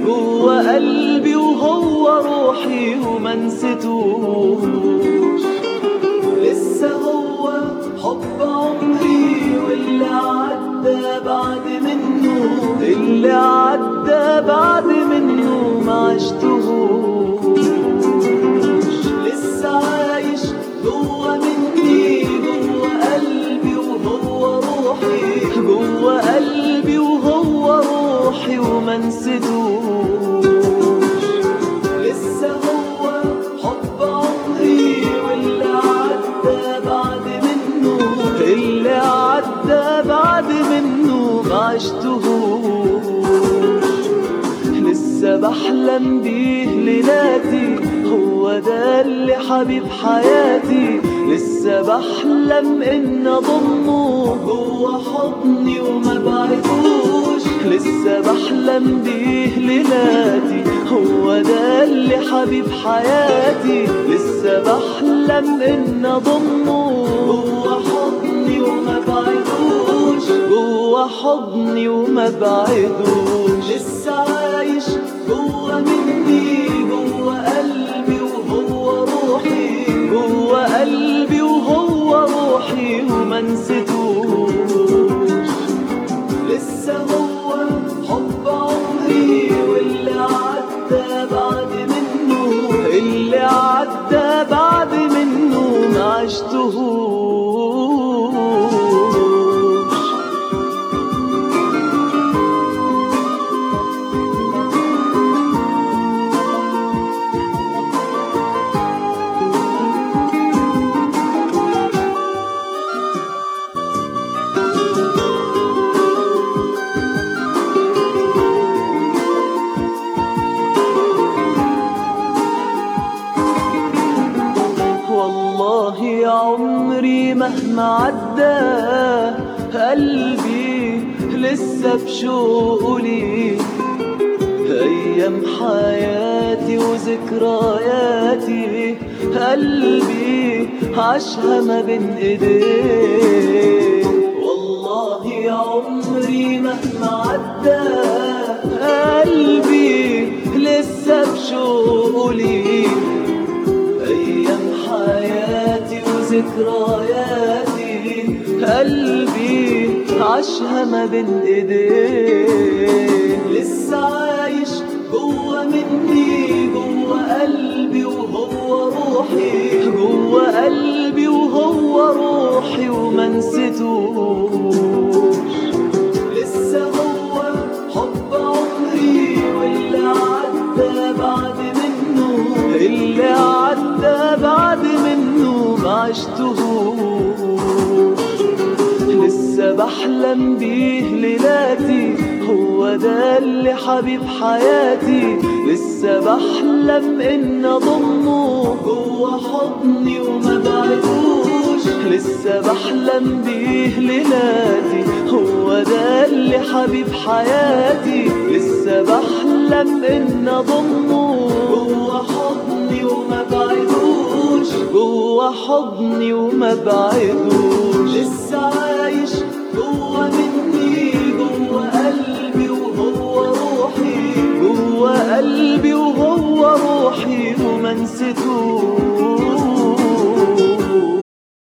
جوا قلبي وهو روحي وما نسيتوش لسه هو حب عمري واللي عدى بعد منه اللي عدى بعد منه ما عشتهوش لسه عايش جوا مني جوا قلبي وهو روحي جوا قلبي وهو روحي وما نسيتوش لسه هو حب عمري واللي عدى بعد منه اللي عدى بعد منه ما عشتهوش لسه بحلم بيه ليلاتي هو ده اللي حبيب حياتي لسه بحلم ان اضمه جوا حضني وما بعدوش لسه بحلم بيه ليلاتي هو ده اللي حبيب حياتي لسه بحلم ان اضمه جوا حضني وما بعدوش جوا حضني وما بعدوش لسه عايش جوا مني جوا قلبي وهو روحي جوا قلبي وهو روحي وما نسيتوش لسه هو حب عمري واللي عدى بعد منه اللي عدى بعد منه ما عشتهوش والله يا عمري مهما عدى قلبي لسه بشوقه ليك أيام حياتي وذكرياتي قلبي عاشها ما بين ايديك والله يا عمري مهما عدى قلبي لسه بشوقه ليك أيام حياتي وذكرياتي قلبي عاشها ما بين ايديه لسه عايش جوا مني جوا قلبي وهو روحي جوا قلبي وهو روحي وما نسيتوش لسه هو حب عمري واللي عدى بعد منه اللي عدى بعد منه ما عشتهوش لسه بحلم بيه ليلاتي هو ده اللي حبيب حياتي لسه بحلم ان اضمه جوا حضني وما بعدوش لسه بحلم بيه ليلاتي هو ده اللي حبيب حياتي لسه بحلم ان اضمه جوا حضني وما بعدوش جوا حضني وما بعدوش لسه عايش جوا مني جوا قلبي وهو روحي جوا قلبي وهو روحي وما نسيتوش